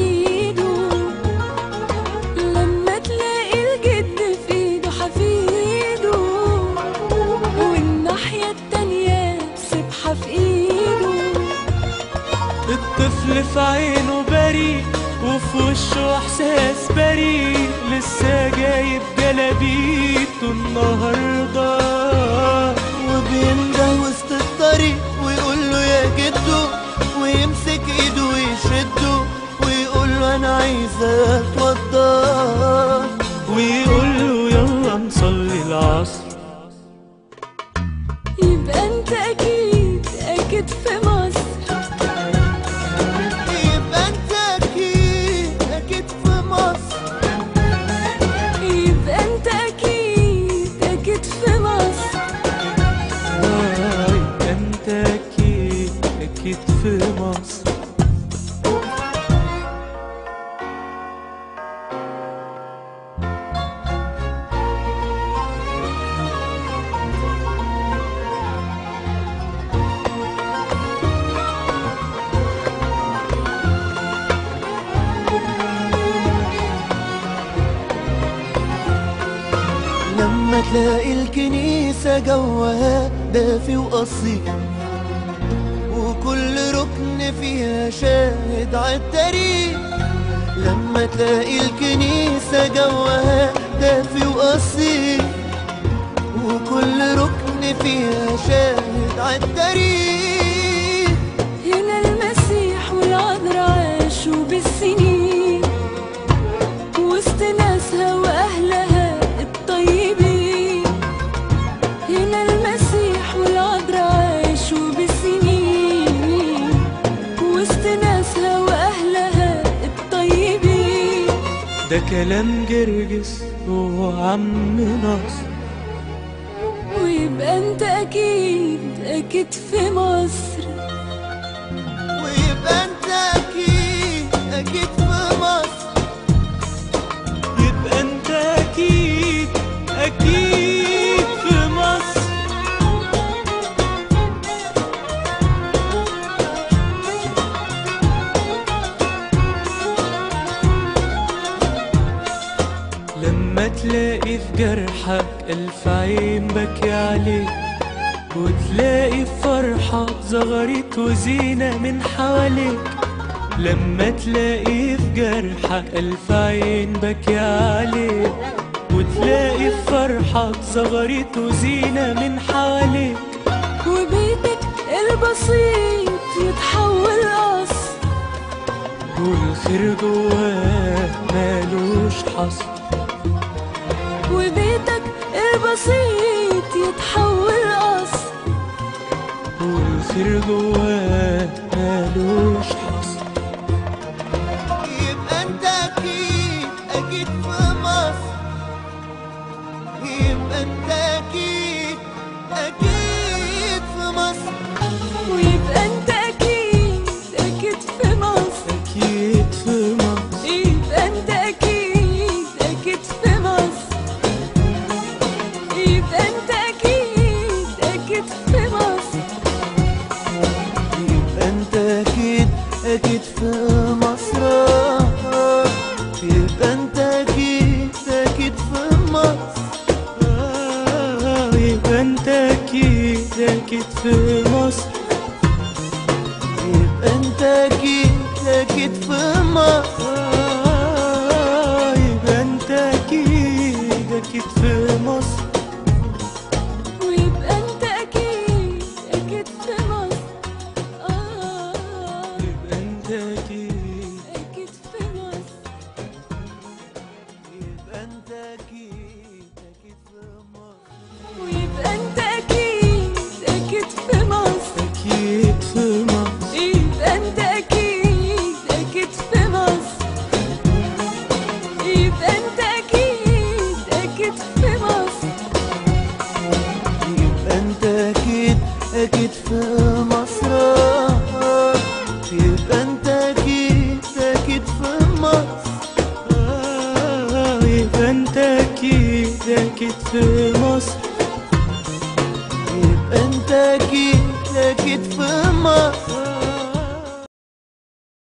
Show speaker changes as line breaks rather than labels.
ايده لما تلاقي الجد في ايده حفيده والناحية التانية سبحة في ايده
الطفل في عينه بريء وفي وشه احساس بريء لسه جايب جلابيته النهارده
وبينده وسط الطريق ويقول له يا جدو ويمسك ايده ويشده ويقول له انا عايز اتوضى
ويقول له يلا نصلي العصر
يبقى انت اكيد اكيد في مصر
يبقى انت اكيد اكيد في مصر
يبقى انت اكيد اكيد في مصر
آه، يبقى انت اكيد اكيد في مصر
لما تلاقي الكنيسة جوها دافي وأصيل وكل ركن فيها شاهد عالتاريخ لما تلاقي الكنيسة جوها دافي وأصيل وكل ركن فيها شاهد عالتاريخ
هنا المسيح والعذراء عاشوا بالسنين وسط ناسها واهلها الطيبين هنا المسيح والعذراء عاشوا بالسنين وسط ناسها واهلها الطيبين
ده كلام جرجس وعم ناصر
ويبقى انت اكيد اكيد في مصر
ويبقى انت أكيد أكيد في مصر
يبقى انت اكيد اكيد في مصر لما تلاقي في جرحك ألف عين بكي عليك وتلاقي في فرحة زغرت وزينة من حواليك لما تلاقي في جرحك ألف عين بكي عليك وتلاقي في فرحة زغرت وزينة من حواليك
وبيتك البسيط يتحول قصر
والخير جواه مالوش حصر
وبيتك البسيط يتحول قصر
والخير جواه مالوش حصر
يبقى انت اكيد اكيد في مصر يبقى انت اكيد اكيد في مصر
ويبقى انت اكيد اكيد في مصر
أكيد في مصر
يبقى انت اكيد اكيد في مصر يبقى انت اكيد اكيد في مصر
يبقى انت اكيد اكيد في مصر يبقى انت اكيد اكيد في مصر
آه، يبقى أنت أكيد أكيد في مصر
يبقى انت اكيد اكيد في مصر
آه، يبقى أنت أكيد أكيد في مصر
ويبقى انت اكيد اكيد في مصر آه
يبقى أنت أكيد
اكيد في مصر
يبقى انت اكيد اكيد في مصر
ويبقى انت اكيد اكيد في مصر
أكيد في مصر
يبقى انت اكيد اكيد في مصر يبقى انت اكيد اكيد في مصر
يبقى انت اكيد اكيد في مصر يبقى انت اكيد اكيد في مصر
آه، يبقى أنت أكيد أكيد في مصر
يبقى انت اكيد اكيد في مصر